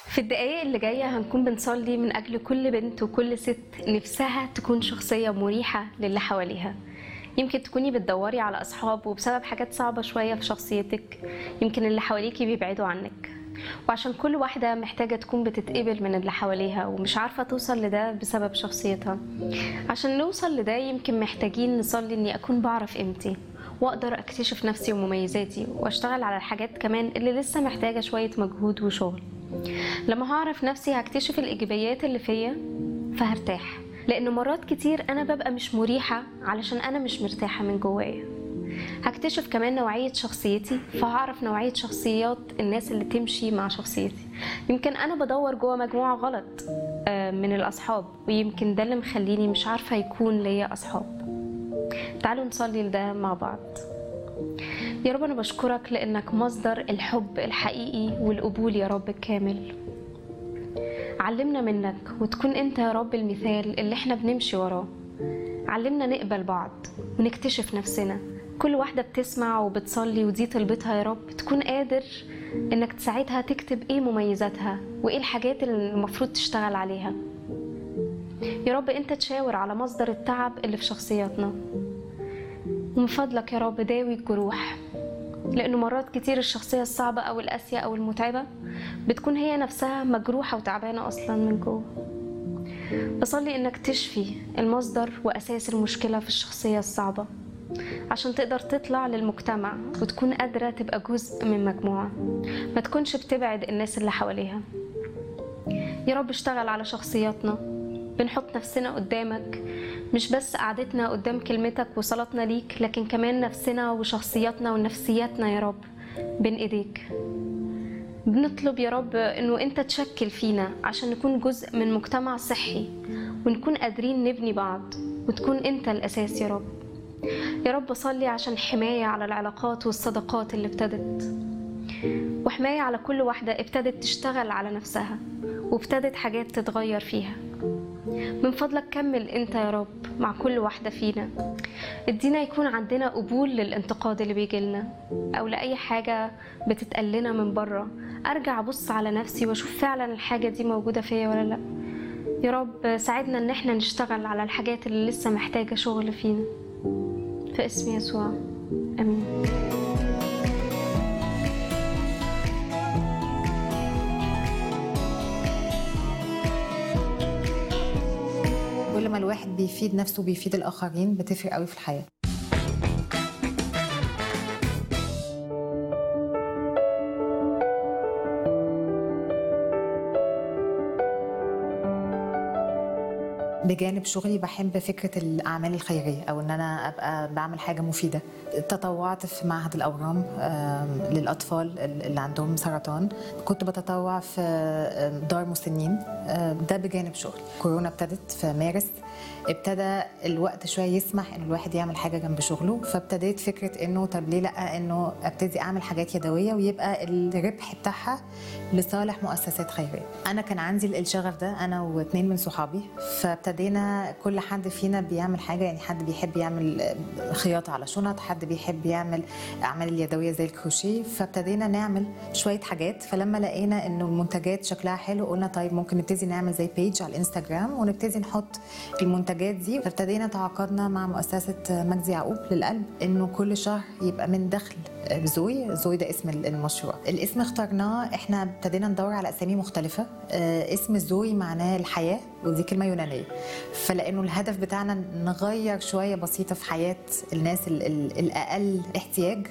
في الدقايق اللي جاية هنكون بنصلي من أجل كل بنت وكل ست نفسها تكون شخصية مريحة للي حواليها يمكن تكوني بتدوري على أصحاب وبسبب حاجات صعبة شوية في شخصيتك يمكن اللي حواليكي بيبعدوا عنك وعشان كل واحدة محتاجة تكون بتتقبل من اللي حواليها ومش عارفة توصل لده بسبب شخصيتها عشان نوصل لده يمكن محتاجين نصلي إني أكون بعرف قيمتي وأقدر أكتشف نفسي ومميزاتي وأشتغل على الحاجات كمان اللي لسه محتاجة شوية مجهود وشغل لما هعرف نفسي هكتشف الإيجابيات اللي فيا فهرتاح لأن مرات كتير أنا ببقى مش مريحة علشان أنا مش مرتاحة من جوايا هكتشف كمان نوعية شخصيتي فهعرف نوعية شخصيات الناس اللي تمشي مع شخصيتي يمكن أنا بدور جوا مجموعة غلط آه، من الأصحاب ويمكن ده اللي مخليني مش عارفة يكون ليا أصحاب تعالوا نصلي لده مع بعض يا رب أنا بشكرك لأنك مصدر الحب الحقيقي والقبول يا رب الكامل علمنا منك وتكون أنت يا رب المثال اللي احنا بنمشي وراه علمنا نقبل بعض ونكتشف نفسنا كل واحدة بتسمع وبتصلي ودي طلبتها يا رب تكون قادر انك تساعدها تكتب ايه مميزاتها وايه الحاجات اللي المفروض تشتغل عليها يا رب انت تشاور على مصدر التعب اللي في شخصياتنا ومن فضلك يا رب داوي الجروح لأنه مرات كتير الشخصية الصعبة أو القاسية أو المتعبة بتكون هي نفسها مجروحة وتعبانة أصلا من جوه بصلي إنك تشفي المصدر وأساس المشكلة في الشخصية الصعبة عشان تقدر تطلع للمجتمع وتكون قادرة تبقى جزء من مجموعة ما تكونش بتبعد الناس اللي حواليها يا رب اشتغل على شخصياتنا بنحط نفسنا قدامك مش بس قعدتنا قدام كلمتك وصلاتنا ليك لكن كمان نفسنا وشخصياتنا ونفسياتنا يا رب بين ايديك بنطلب يا رب انه انت تشكل فينا عشان نكون جزء من مجتمع صحي ونكون قادرين نبني بعض وتكون انت الاساس يا رب يا رب صلي عشان حماية على العلاقات والصداقات اللي ابتدت وحماية على كل واحدة ابتدت تشتغل على نفسها وابتدت حاجات تتغير فيها من فضلك كمل انت يا رب مع كل واحدة فينا ادينا يكون عندنا قبول للانتقاد اللي بيجيلنا او لأي حاجة بتتقلنا من بره ارجع ابص على نفسي واشوف فعلا الحاجة دي موجودة فيا ولا لا يا رب ساعدنا ان احنا نشتغل على الحاجات اللي لسه محتاجة شغل فينا في اسم يسوع امين كل ما الواحد بيفيد نفسه وبيفيد الآخرين بتفرق قوي في الحياة بجانب شغلي بحب فكرة الأعمال الخيرية أو إن أنا أبقى بعمل حاجة مفيدة تطوعت في معهد الأورام آم، للأطفال اللي عندهم سرطان كنت بتطوع في آم، دار مسنين آم، ده بجانب شغلي كورونا ابتدت في مارس ابتدى الوقت شوية يسمح إن الواحد يعمل حاجة جنب شغله فابتديت فكرة إنه طب ليه لأ إنه ابتدي أعمل حاجات يدوية ويبقى الربح بتاعها لصالح مؤسسات خيرية أنا كان عندي الشغف ده أنا واثنين من صحابي فابتدينا كل حد فينا بيعمل حاجة يعني حد بيحب يعمل خياطة على شنط حد بيحب يعمل أعمال اليدوية زي الكروشيه فابتدينا نعمل شوية حاجات فلما لقينا إنه المنتجات شكلها حلو قلنا طيب ممكن نبتدي نعمل زي بيج على الانستجرام ونبتدي نحط المنتجات دي فابتدينا تعاقدنا مع مؤسسة مجدي يعقوب للقلب إنه كل شهر يبقى من دخل زوي زوي ده اسم المشروع الاسم اخترناه احنا ابتدينا ندور على اسامي مختلفه آه، اسم زوي معناه الحياه ودي كلمه يونانيه فلانه الهدف بتاعنا نغير شويه بسيطه في حياه الناس ال- ال- الاقل احتياج